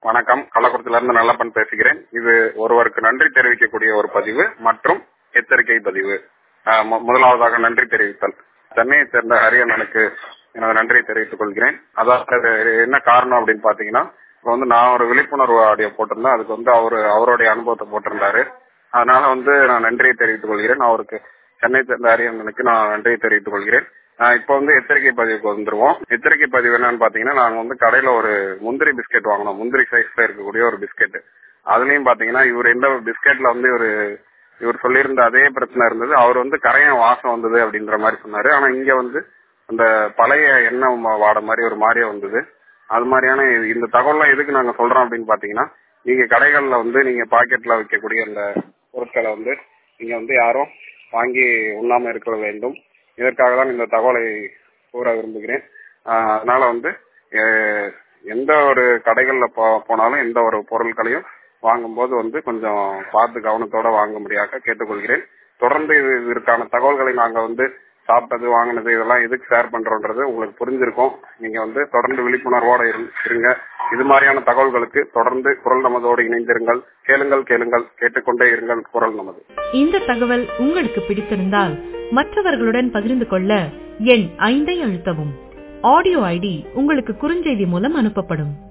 வணக்கம் கள்ளக்குறிச்சியில இருந்து நல்லப்பன் பேசுகிறேன் இது ஒருவருக்கு நன்றி தெரிவிக்கக்கூடிய ஒரு பதிவு மற்றும் எச்சரிக்கை பதிவு ஆஹ் மு- முதலாவதாக நன்றி தெரிவித்தல் சென்னையை சேர்ந்த ஹரியண்ணனுக்கு எனது நன்றியை தெரிவித்துக் கொள்கிறேன் அதாவது என்ன காரணம் அப்படின்னு பாத்தீங்கன்னா இப்ப வந்து நான் ஒரு விழிப்புணர்வு ஆடியோ போட்டிருந்தேன் அதுக்கு வந்து அவரு அவருடைய அனுபவத்தை போட்டிருந்தாரு அதனால வந்து நான் நன்றியை தெரிவித்துக் கொள்கிறேன் அவருக்கு சென்னை சேர்ந்த ஹரியண்ணனுக்கு நான் நன்றியை தெரிவித்துக் கொள்கிறேன் ஆஹ் இப்ப வந்து எச்சரிக்கை பதிவுக்கு வந்துருவோம் எச்சரிக்கை பதிவு என்னன்னு பாத்தீங்கன்னா நாங்க வந்து கடையில ஒரு முந்திரி பிஸ்கெட் வாங்கினோம் முந்திரி சைஸ்ல இருக்கக்கூடிய ஒரு பிஸ்கெட் அதுலயும் பாத்தீங்கன்னா இவர் எந்த பிஸ்கெட்ல வந்து இவரு இவர் சொல்லியிருந்த அதே பிரச்சனை இருந்தது அவர் வந்து கரையான் வாசம் வந்தது அப்படின்ற மாதிரி சொன்னாரு ஆனா இங்க வந்து அந்த பழைய எண்ணெய் ம- வாட மாதிரி ஒரு மாதிரியே வந்தது அது மாதிரியான இது- இந்த தகவல்லாம் எதுக்கு நாங்க சொல்றோம் அப்படின்னு பாத்தீங்கன்னா நீங்க கடைகள்ல வந்து நீங்க பாக்கெட்ல வைக்கக்கூடிய அந்த பொருட்களை வந்து நீங்க வந்து யாரும் வாங்கி உண்ணாம இருக்க வேண்டும் இதற்காக தான் இந்த தகவலை கூற விரும்புகிறேன் ஆஹ் அதனால வந்து அஹ், எந்த ஒரு கடைகள்ல போ- போனாலும் எந்த ஒரு பொருட்களையும் வாங்கும்போது வந்து கொஞ்சம் பார்த்து கவனத்தோட வாங்க முடியாத கேட்டுக்கொள்கிறேன் தொடர்ந்து இது இதற்கான தகவல்களை நாங்க வந்து சாப்பிட்டது வாங்கினது இதெல்லாம் எதுக்கு ஷேர் பண்றோன்றது உங்களுக்கு புரிஞ்சிருக்கும் நீங்க வந்து தொடர்ந்து விழிப்புணர்வோட இரு- இருங்க இது மாதிரியான தகவல்களுக்கு தொடர்ந்து குரல் நமதோடு இணைந்திருங்கள் கேளுங்கள் கேளுங்கள் கேட்டுக்கொண்டே இருங்கள் குரல் நமது இந்த தகவல் உங்களுக்கு பிடித்திருந்தால் மற்றவர்களுடன் பகிர்ந்து கொள்ள எண் ஐந்தை அழுத்தவும் ஆடியோ ஐடி உங்களுக்கு குறுஞ்செய்தி மூலம் அனுப்பப்படும்